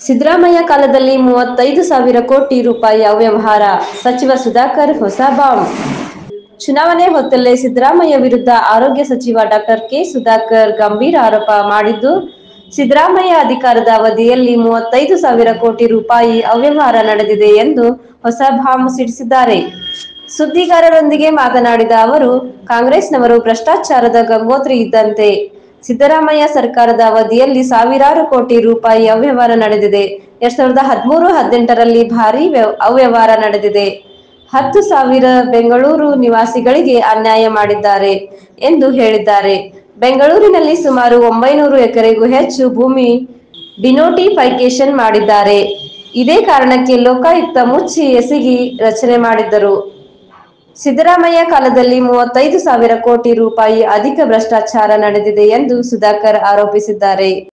ಸಿದ್ದರಾಮಯ್ಯ ಕಾಲದಲ್ಲಿ ಮೂವತ್ತೈದು ಸಾವಿರ ಕೋಟಿ ರೂಪಾಯಿ ಅವ್ಯವಹಾರ ಸಚಿವ ಸುಧಾಕರ್ ಹೊಸ ಬಾಂಬ್ ಚುನಾವಣೆ ಹೊತ್ತಲ್ಲೇ ಸಿದ್ದರಾಮಯ್ಯ ವಿರುದ್ಧ ಆರೋಗ್ಯ ಸಚಿವ ಡಾಕ್ಟರ್ ಕೆ ಸುಧಾಕರ್ ಗಂಭೀರ ಆರೋಪ ಮಾಡಿದ್ದು ಸಿದ್ದರಾಮಯ್ಯ ಅಧಿಕಾರದ ಅವಧಿಯಲ್ಲಿ ಮೂವತ್ತೈದು ಸಾವಿರ ಕೋಟಿ ರೂಪಾಯಿ ಅವ್ಯವಹಾರ ನಡೆದಿದೆ ಎಂದು ಹೊಸ ಬಾಂಬ್ ಸಿಡಿಸಿದ್ದಾರೆ ಸುದ್ದಿಗಾರರೊಂದಿಗೆ ಮಾತನಾಡಿದ ಅವರು ಕಾಂಗ್ರೆಸ್ನವರು ಭ್ರಷ್ಟಾಚಾರದ ಗಂಗೋತ್ರಿ ಇದ್ದಂತೆ ಸಿದ್ದರಾಮಯ್ಯ ಸರ್ಕಾರದ ಅವಧಿಯಲ್ಲಿ ಸಾವಿರಾರು ಕೋಟಿ ರೂಪಾಯಿ ಅವ್ಯವಹಾರ ನಡೆದಿದೆ ಎರಡ್ ಸಾವಿರದ ಹದಿಮೂರು ಹದಿನೆಂಟರಲ್ಲಿ ಭಾರಿ ವ್ಯವ- ಅವ್ಯವಹಾರ ನಡೆದಿದೆ ಹತ್ತು ಸಾವಿರ ಬೆಂಗಳೂರು ನಿವಾಸಿಗಳಿಗೆ ಅನ್ಯಾಯ ಮಾಡಿದ್ದಾರೆ ಎಂದು ಹೇಳಿದ್ದಾರೆ ಬೆಂಗಳೂರಿನಲ್ಲಿ ಸುಮಾರು ಒಂಬೈನೂರು ಎಕರೆಗೂ ಹೆಚ್ಚು ಭೂಮಿ ಡಿನೋಟಿಫೈಕೇಶನ್ ಮಾಡಿದ್ದಾರೆ ಇದೇ ಕಾರಣಕ್ಕೆ ಲೋಕಾಯುಕ್ತ ಮುಚ್ಚಿ ಎಸಗಿ ರಚನೆ ಮಾಡಿದ್ದರು ಸಿದ್ದರಾಮಯ್ಯ ಕಾಲದಲ್ಲಿ ಮೂವತ್ತೈದು ಸಾವಿರ ಕೋಟಿ ರೂಪಾಯಿ ಅಧಿಕ ಭ್ರಷ್ಟಾಚಾರ ನಡೆದಿದೆ ಎಂದು ಸುಧಾಕರ್ ಆರೋಪಿಸಿದ್ದಾರೆ